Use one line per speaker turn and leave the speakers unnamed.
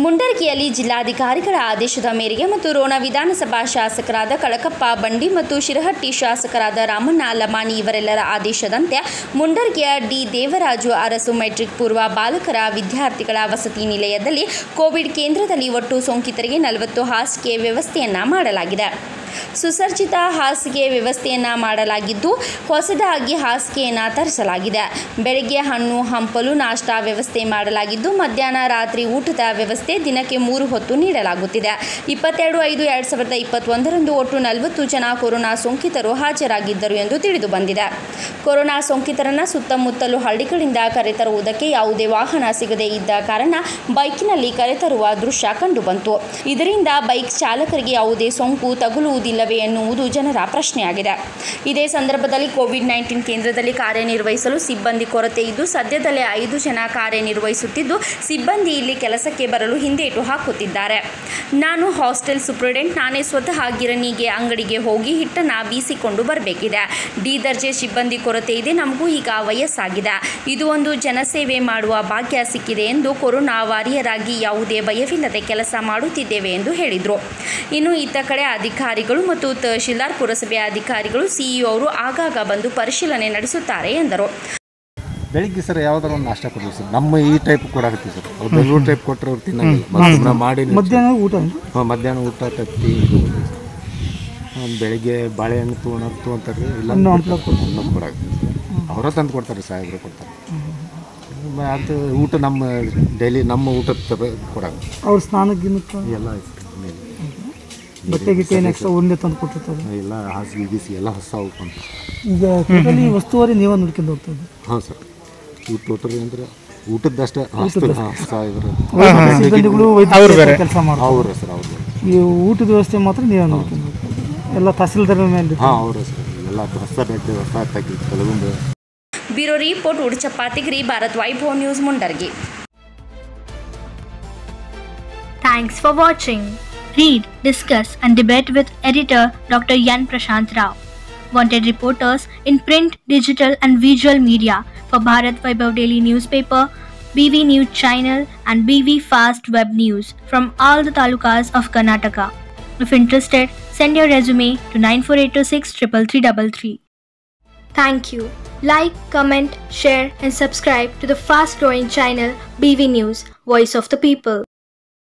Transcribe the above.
ಮುಂಡರಗಿಯಲ್ಲಿ ಜಿಲ್ಲಾಧಿಕಾರಿಗಳ ಆದೇಶದ ಮೇರೆಗೆ ಮತ್ತು ರೋಣ ವಿಧಾನಸಭಾ ಶಾಸಕರಾದ ಕಳಕಪ್ಪ ಬಂಡಿ ಮತ್ತು ಶಿರಹಟ್ಟಿ ಶಾಸಕರಾದ ರಾಮಣ್ಣ ಲಮಾಣಿ ಇವರೆಲ್ಲರ ಆದೇಶದಂತೆ ಮುಂಡರಗಿಯ ಡಿ ದೇವರಾಜು ಅರಸು ಮೆಟ್ರಿಕ್ ಪೂರ್ವ ಬಾಲಕರ ವಿದ್ಯಾರ್ಥಿಗಳ ವಸತಿ ನಿಲಯದಲ್ಲಿ ಕೋವಿಡ್ ಕೇಂದ್ರದಲ್ಲಿ ಒಟ್ಟು ಸೋಂಕಿತರಿಗೆ ನಲವತ್ತು ಹಾಸಿಗೆ ವ್ಯವಸ್ಥೆಯನ್ನ ಮಾಡಲಾಗಿದೆ ಸುಸರ್ಜಿತ ಹಾಸಿಗೆ ವ್ಯವಸ್ಥೆಯನ್ನು ಮಾಡಲಾಗಿದ್ದು ಹೊಸದಾಗಿ ಹಾಸಿಗೆಯನ್ನು ತರಿಸಲಾಗಿದೆ ಬೆಳಗ್ಗೆ ಹಣ್ಣು ಹಂಪಲು ನಾಷ್ಟಾ ವ್ಯವಸ್ಥೆ ಮಾಡಲಾಗಿದ್ದು ಮಧ್ಯಾಹ್ನ ರಾತ್ರಿ ಊಟದ ವ್ಯವಸ್ಥೆ ದಿನಕ್ಕೆ ಮೂರು ಹೊತ್ತು ನೀಡಲಾಗುತ್ತಿದೆ ಇಪ್ಪತ್ತೆರಡು ಐದು ಎರಡು ಸಾವಿರದ ಇಪ್ಪತ್ತೊಂದರಂದು ಒಟ್ಟು ನಲವತ್ತು ಜನ ಕೊರೋನಾ ಸೋಂಕಿತರು ಹಾಜರಾಗಿದ್ದರು ಎಂದು ತಿಳಿದು ಬಂದಿದೆ ಕೊರೋನಾ ಸೋಂಕಿತರನ್ನು ಸುತ್ತಮುತ್ತಲು ಹಳ್ಳಿಗಳಿಂದ ಕರೆತರುವುದಕ್ಕೆ ಯಾವುದೇ ವಾಹನ ಸಿಗದೇ ಇದ್ದ ಕಾರಣ ಬೈಕಿನಲ್ಲಿ ಕರೆತರುವ ದೃಶ್ಯ ಕಂಡುಬಂತು ಇದರಿಂದ ಬೈಕ್ ಚಾಲಕರಿಗೆ ಯಾವುದೇ ಸೋಂಕು ತಗುಲುವುದಿಲ್ಲವೇ ಎನ್ನುವುದು ಜನರ ಪ್ರಶ್ನೆಯಾಗಿದೆ ಇದೇ ಸಂದರ್ಭದಲ್ಲಿ ಕೋವಿಡ್ ನೈನ್ಟೀನ್ ಕೇಂದ್ರದಲ್ಲಿ ಕಾರ್ಯನಿರ್ವಹಿಸಲು ಸಿಬ್ಬಂದಿ ಕೊರತೆ ಇದ್ದು ಸದ್ಯದಲ್ಲೇ ಐದು ಜನ ಕಾರ್ಯನಿರ್ವಹಿಸುತ್ತಿದ್ದು ಸಿಬ್ಬಂದಿ ಇಲ್ಲಿ ಕೆಲಸಕ್ಕೆ ಬರಲು ಹಿಂದೇಟು ಹಾಕುತ್ತಿದ್ದಾರೆ ನಾನು ಹಾಸ್ಟೆಲ್ ಸೂಪ್ರಿಡೆಂಟ್ ನಾನೇ ಸ್ವತಃ ಗಿರಣಿಗೆ ಅಂಗಡಿಗೆ ಹೋಗಿ ಹಿಟ್ಟನ್ನು ಬೀಸಿಕೊಂಡು ಬರಬೇಕಿದೆ ಡಿ ದರ್ಜೆ ಸಿಬ್ಬಂದಿ ಕೊರತೆ ಇದೆ ನಮಗೂ ಈಗ ವಯಸ್ಸಾಗಿದೆ ಇದು ಒಂದು ಜನಸೇವೆ ಮಾಡುವ ಭಾಗ್ಯ ಸಿಕ್ಕಿದೆ ಎಂದು ಕೊರೋನಾ ವಾರಿಯರಾಗಿ ಯಾವುದೇ ಭಯವಿಲ್ಲದೆ ಕೆಲಸ ಮಾಡುತ್ತಿದ್ದೇವೆ ಎಂದು ಹೇಳಿದರು ಇನ್ನು ಇತ್ತ ಕಡೆ ಅಧಿಕಾರಿಗಳು ಮತ್ತು ತಹಶೀಲ್ದಾರ್ ಪುರಸಭೆಯ ಅಧಿಕಾರಿಗಳು ಸಿಇಒ ಅವರು ಆಗಾಗ ಬಂದು ಪರಿಶೀಲನೆ ನಡೆಸುತ್ತಾರೆ ಎಂದರು
ಬೆಳಿಗ್ಗೆ ಸರ್ ಯಾವ್ದಾರ ಒಂದು ನಾಷ್ಟ ಕೊಡ್ತೀವಿ ಸರ್ ನಮ್ಮ ಈ ಟೈಪ್ ಕೊಡಾಕತ್ತೀವಿ ಸರ್ ಅವ್ರು ಬೆಂಗಳೂರು ಟೈಪ್ ಕೊಟ್ಟರೆ ಅವ್ರು ತಿನ್ನಂಗಿಲ್ಲ ಮತ್ತೆ ಸುಮ್ನೆ ಮಾಡಿ
ಮಧ್ಯಾಹ್ನ ಊಟ
ಹಾಂ ಮಧ್ಯಾಹ್ನ ಊಟ ತತ್ತಿ ಇದು ಕೊಡ್ತೀವಿ ಸರ್. ಹ್ಮ್, ಬೆಳಿಗ್ಗೆ ಬಾಳೆಹಣ್ಣು ತೊಗೊಂಡು ತೊಗೊಂತಾರೆ ಇಲ್ಲ
ಹಣ್ಣು ಹಂಪ್ಲು
ಹಣ್ಣು ಕೊಡಾಕ್ತೀವಿ ಅವರ ತಂದು ಕೊಡ್ತಾರೆ ಸಾಹೇಬ್ರು ಕೊಡ್ತಾರೆ ಮ- ಅದು ಊಟ ನಮ್ಮ ಡೈಲಿ ನಮ್ಮ ಊಟದ ಕೊಡಾಕ
ಅವ್ರ ಸ್ನಾನ ಗಿನಕ್ಕೆ
ಎಲ್ಲ ಐತೆ ಸರ್ ಮೇಲೆ.
ಬಟ್ಟೆ ಗಿಟ್ಟೆ ಏನು ಎಕ್ಸ್ಟ್ರಾ ಒಂದೇ ತಂದು ಕೊಟ್ಟಿರ್ತಾರೆ
ಎಲ್ಲ ಹಾಸಿಗೆ ಗೀಸಿ ಎಲ್ಲ ಹೊಸ ಹೋಗ್ಕೊಂಡು
ಈಗ ಟೋಟಲಿ ವಸ್ತುವರಿ ನೀವೇ ನೋಡ್ಕೊಂಡು ಹೋಗ್ತಾ ಇದ್ದೀವಿ
ಹಾಂ ಸರ್ ಊಟ ಟೋಟಲ್ ಅಂದ್ರೆ ಊಟದ್ದಷ್ಟೇ ಹಾಂ ಸಾಹೇಬ್ರು
ಸಿಬ್ಬಂದಿಗಳು ವೈದ್ಯ ಕೆಲಸ ಮಾಡ್ತಾರೆ
ಅವ್ರ ಸರ್ ಅವ್ರು
ಈ ಊಟದ ವ್ಯವಸ್ಥೆ ಮಾತ್ರ ನೀವೇ ನೋಡ್ಕೊಂಡು ಹೋಗ್ತೀವಿ ಎಲ್ಲ ತಹಸೀಲ್ದಾರ್ ಮೇಲೆ
ಹಾಂ ಅವರು ಸರ್ ಎಲ್ಲ ಹೊಸ ಬೆಡ್ ಹೊಸ ತಾಕಿ ಕೆಲವೊಂದು
ಬ್ಯೂರೋ ರಿಪೋರ್ಟ್ ಉಡುಚಪ್ಪಾತಿಗಿರಿ Bharat Vaibhav news Mundargi
Thanks for watching. Read, discuss, and debate with editor Dr. Yan Prashant Rao. Wanted reporters in print, digital, and visual media for Bharat Vaibhav Daily Newspaper, BV News Channel, and BV Fast Web News from all the talukas of Karnataka. If interested, send your resume to 94826 Thank you. Like, comment, share, and subscribe to the fast growing channel BV News, Voice of the People.